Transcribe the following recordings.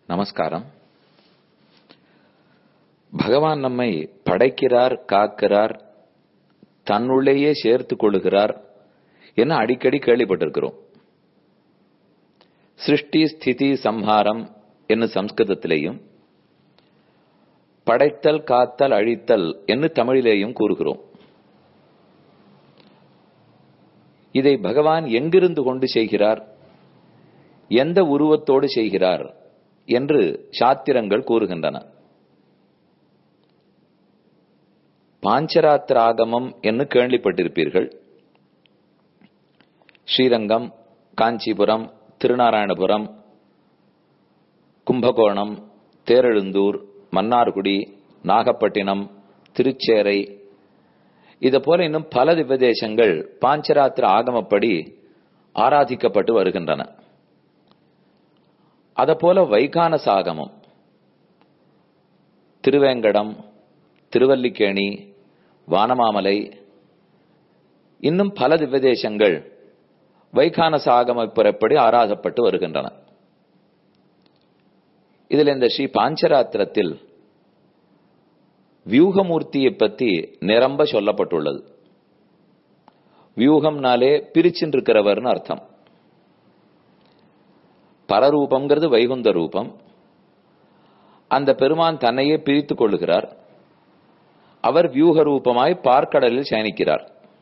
நமஸ்காரம் பகவான் நம்மை படைக்கிறார் காக்கிறார் தன்னுள்ளேயே சேர்த்துக் கொள்ளுகிறார் என அடிக்கடி கேள்விப்பட்டிருக்கிறோம் சிருஷ்டி ஸ்திதி சம்ஹாரம் என்று சம்ஸ்கிருதத்திலேயும் படைத்தல் காத்தல் அழித்தல் என்று தமிழிலேயும் கூறுகிறோம் இதை பகவான் எங்கிருந்து கொண்டு செய்கிறார் எந்த உருவத்தோடு செய்கிறார் என்று சாத்திரங்கள் கூறுகின்றன பாஞ்சராத்திர ஆகமம் என்று கேள்விப்பட்டிருப்பீர்கள் ஸ்ரீரங்கம் காஞ்சிபுரம் திருநாராயணபுரம் கும்பகோணம் தேரெழுந்தூர் மன்னார்குடி நாகப்பட்டினம் திருச்சேரை இது போல இன்னும் பல திவ்யதேசங்கள் பாஞ்சராத்திர ஆகமப்படி ஆராதிக்கப்பட்டு வருகின்றன அதபோல வைகானச ஆகமம் திருவேங்கடம் திருவல்லிக்கேணி வானமாமலை இன்னும் பல திவ்யதேசங்கள் வைகானச ஆகமப்புறப்படி ஆராதப்பட்டு வருகின்றன இதில் இந்த ஸ்ரீ பாஞ்சராத்திரத்தில் வியூகமூர்த்தியை பத்தி நிரம்ப சொல்லப்பட்டுள்ளது வியூகம்னாலே பிரிச்சின்றிருக்கிறவர்னு அர்த்தம் பரரூபம்ங்கிறது வைகுந்த ரூபம் அந்த பெருமான் தன்னையே பிரித்துக் கொள்ளுகிறார் அவர் வியூக ரூபமாய் பார்க்கடலில் சயனிக்கிறார்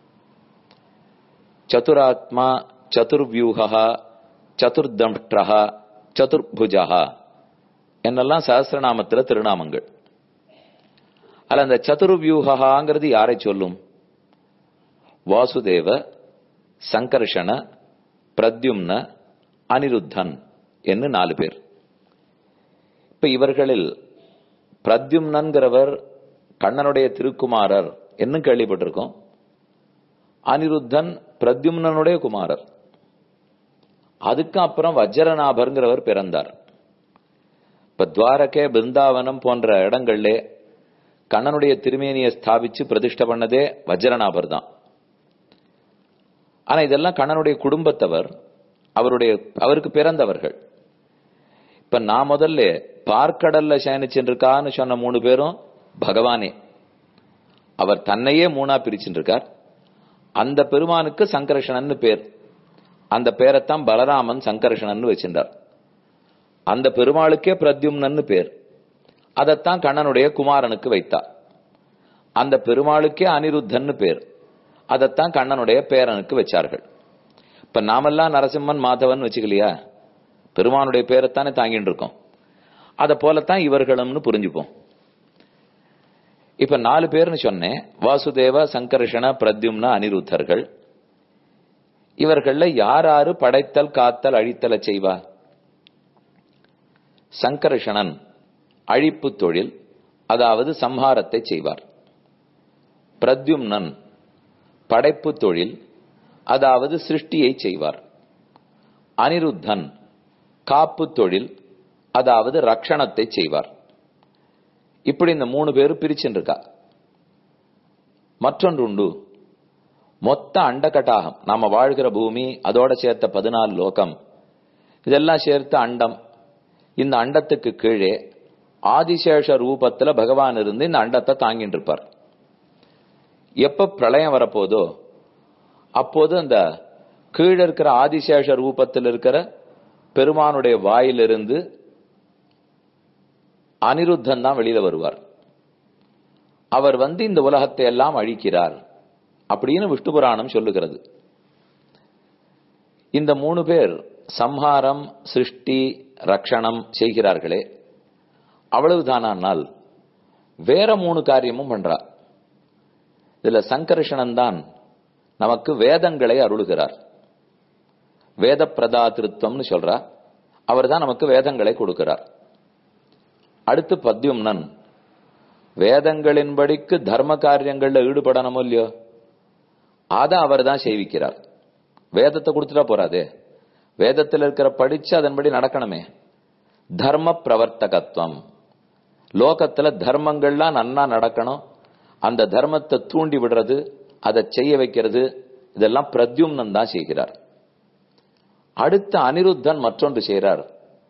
சதுராத்மா சதுர்வியூகா சதுர்தம்ஷ்டா சதுர்புஜா என்னெல்லாம் சகசிரநாமத்துல திருநாமங்கள் அல்ல அந்த சதுர்வியூகாங்கிறது யாரை சொல்லும் வாசுதேவ சங்கர்ஷண பிரத்யும்ன அனிருத்தன் என்று நாலு பேர் இப்ப இவர்களில் பிரத்யும்னன்கிறவர் கண்ணனுடைய திருக்குமாரர் என்னும் கேள்விப்பட்டிருக்கோம் அனிருத்தன் பிரத்யும்னனுடைய குமாரர் அதுக்கு அப்புறம் வஜ்ரநாபர்ங்கிறவர் பிறந்தார் இப்ப துவாரகே பிருந்தாவனம் போன்ற இடங்கள்ல கண்ணனுடைய திருமேனியை ஸ்தாபிச்சு பிரதிஷ்ட பண்ணதே வஜ்ரநாபர் தான் ஆனா இதெல்லாம் கண்ணனுடைய குடும்பத்தவர் அவருடைய அவருக்கு பிறந்தவர்கள் இப்ப நான் முதல்ல பார்க்கடல்ல சயனிச்சுருக்கான்னு சொன்ன மூணு பேரும் பகவானே அவர் தன்னையே மூணா பிரிச்சுருக்கார் அந்த பெருமானுக்கு சங்கர்ஷணன் பேர் அந்த பேரைத்தான் பலராமன் சங்கர்ஷணன் வச்சிருந்தார் அந்த பெருமாளுக்கே பிரத்யும்னு பேர் அதைத்தான் கண்ணனுடைய குமாரனுக்கு வைத்தார் அந்த பெருமாளுக்கே அனிருத்தன்னு பேர் அதைத்தான் கண்ணனுடைய பேரனுக்கு வச்சார்கள் இப்ப நாமெல்லாம் நரசிம்மன் மாதவன் வச்சுக்கலையா பெருமானுடைய பேரைத்தானே தாங்கிட்டு இருக்கோம் அத போலத்தான் இவர்களும்னு புரிஞ்சுப்போம் இப்ப நாலு பேர்னு சொன்னேன் வாசுதேவ சங்கர்ஷண பிரத்யும்ன அனிருத்தர்கள் இவர்கள்ல யார் யாரு படைத்தல் காத்தல் அழித்தல செய்வா சங்கர்ஷணன் அழிப்பு தொழில் அதாவது சம்ஹாரத்தை செய்வார் பிரத்யும்னன் படைப்பு தொழில் அதாவது சிருஷ்டியை செய்வார் அனிருத்தன் காப்பு தொழில் அதாவது ரக்ஷணத்தை செய்வார் இப்படி இந்த மூணு பேரும் பிரிச்சுருக்கா மற்றொன்று உண்டு மொத்த அண்டகட்டாகம் நாம வாழ்கிற பூமி அதோட சேர்த்த பதினாலு லோகம் இதெல்லாம் சேர்த்த அண்டம் இந்த அண்டத்துக்கு கீழே ஆதிசேஷ ரூபத்துல பகவான் இருந்து இந்த அண்டத்தை தாங்கிட்டு இருப்பார் எப்ப பிரளயம் வரப்போதோ அப்போது அந்த கீழே இருக்கிற ஆதிசேஷ ரூபத்தில் இருக்கிற பெருமானுடைய வாயிலிருந்து அனிருத்தன் தான் வெளியில வருவார் அவர் வந்து இந்த உலகத்தை எல்லாம் அழிக்கிறார் அப்படின்னு விஷ்ணு புராணம் சொல்லுகிறது இந்த மூணு பேர் சம்ஹாரம் சிருஷ்டி ரக்ஷணம் செய்கிறார்களே அவ்வளவுதானால் வேற மூணு காரியமும் பண்றா இதுல சங்கர்ஷணன் தான் நமக்கு வேதங்களை அருளுகிறார் வேத பிரதாத்திருத்தம்னு சொல்றா அவர் தான் நமக்கு வேதங்களை கொடுக்கிறார் அடுத்து பத்யும்னன் வேதங்களின்படிக்கு தர்ம காரியங்கள்ல ஈடுபடணுமோ இல்லையோ அதை அவர் தான் செய்விக்கிறார் வேதத்தை கொடுத்துட்டா போறாதே வேதத்தில் இருக்கிற படிச்சு அதன்படி நடக்கணுமே தர்ம பிரவர்த்தகத்துவம் லோகத்துல தர்மங்கள்லாம் நன்னா நடக்கணும் அந்த தர்மத்தை தூண்டி விடுறது அதை செய்ய வைக்கிறது இதெல்லாம் பிரத்யும்னன் தான் செய்கிறார் அடுத்த அனிருத்தன் மற்றொன்று செய்கிறார்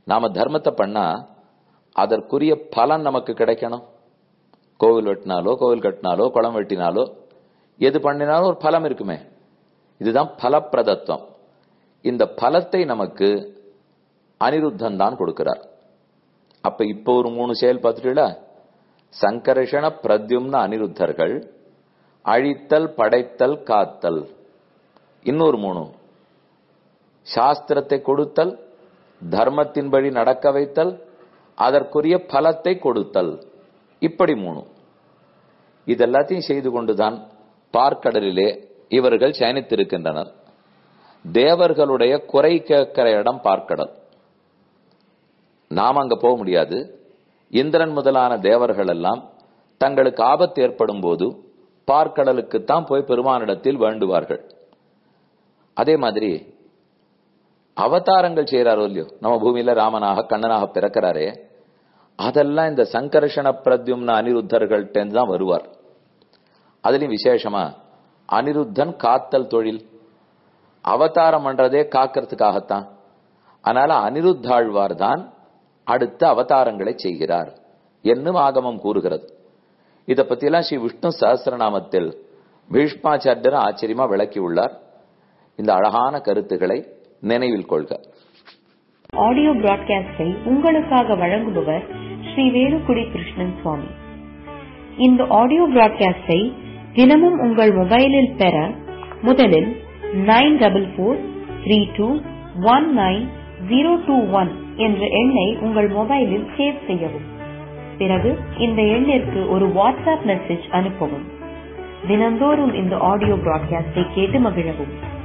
நாம தர்மத்தை பண்ணா அதற்குரிய பலன் நமக்கு கிடைக்கணும் கோவில் வெட்டினாலோ கோவில் கட்டினாலோ குளம் வெட்டினாலோ எது பண்ணினாலும் ஒரு பலம் இருக்குமே இதுதான் பலப்பிரதத்துவம் இந்த பலத்தை நமக்கு அனிருத்தன் தான் கொடுக்கிறார் அப்ப இப்போ ஒரு மூணு செயல் பார்த்துட்டீங்களா சங்கர்ஷண பிரத்யும்ன அனிருத்தர்கள் அழித்தல் படைத்தல் காத்தல் இன்னொரு மூணு சாஸ்திரத்தை கொடுத்தல் தர்மத்தின்படி நடக்க வைத்தல் அதற்குரிய பலத்தை கொடுத்தல் இப்படி மூணு இதெல்லாத்தையும் செய்து கொண்டுதான் பார்க்கடலிலே இவர்கள் சயனித்திருக்கின்றனர் தேவர்களுடைய குறை கேட்கிற இடம் பார்க்கடல் நாம் அங்க போக முடியாது இந்திரன் முதலான தேவர்கள் எல்லாம் தங்களுக்கு ஆபத்து ஏற்படும் போது பார்க்கடலுக்குத்தான் போய் பெருமானிடத்தில் வேண்டுவார்கள் அதே மாதிரி அவதாரங்கள் செய்யறாரோ இல்லையோ நம்ம பூமியில ராமனாக கண்ணனாக பிறக்கிறாரே அதெல்லாம் இந்த சங்கர்ஷண பிரத்யும்ன அனிருத்தர்கள்ட்ட தான் வருவார் அதுலயும் விசேஷமா அனிருத்தன் காத்தல் தொழில் அவதாரம் பண்றதே காக்கிறதுக்காகத்தான் அதனால அனிருத்தாழ்வார் தான் அடுத்த அவதாரங்களை செய்கிறார் என்னும் ஆகமம் கூறுகிறது இத பத்தியெல்லாம் ஸ்ரீ விஷ்ணு சஹசிரநாமத்தில் பீஷ்மாச்சாரியர் ஆச்சரியமா விளக்கி உள்ளார் இந்த அழகான கருத்துக்களை நினைவில் கொள்க ஆடியோ பிராட்காஸ்டை உங்களுக்காக வழங்குபவர் ஸ்ரீ வேலுக்குடி கிருஷ்ணன் சுவாமி இந்த ஆடியோ பிராட்காஸ்டை தினமும் உங்கள் மொபைலில் பெற முதலில் nine double four three two one nine zero two one என்ற எண்ணை உங்கள் மொபைலில் சேவ் செய்யவும் பிறகு இந்த எண்ணிற்கு ஒரு வாட்ஸ்அப் மெசேஜ் அனுப்பவும் தினந்தோறும் இந்த ஆடியோ பிராட்காஸ்டை கேட்டு மகிழவும்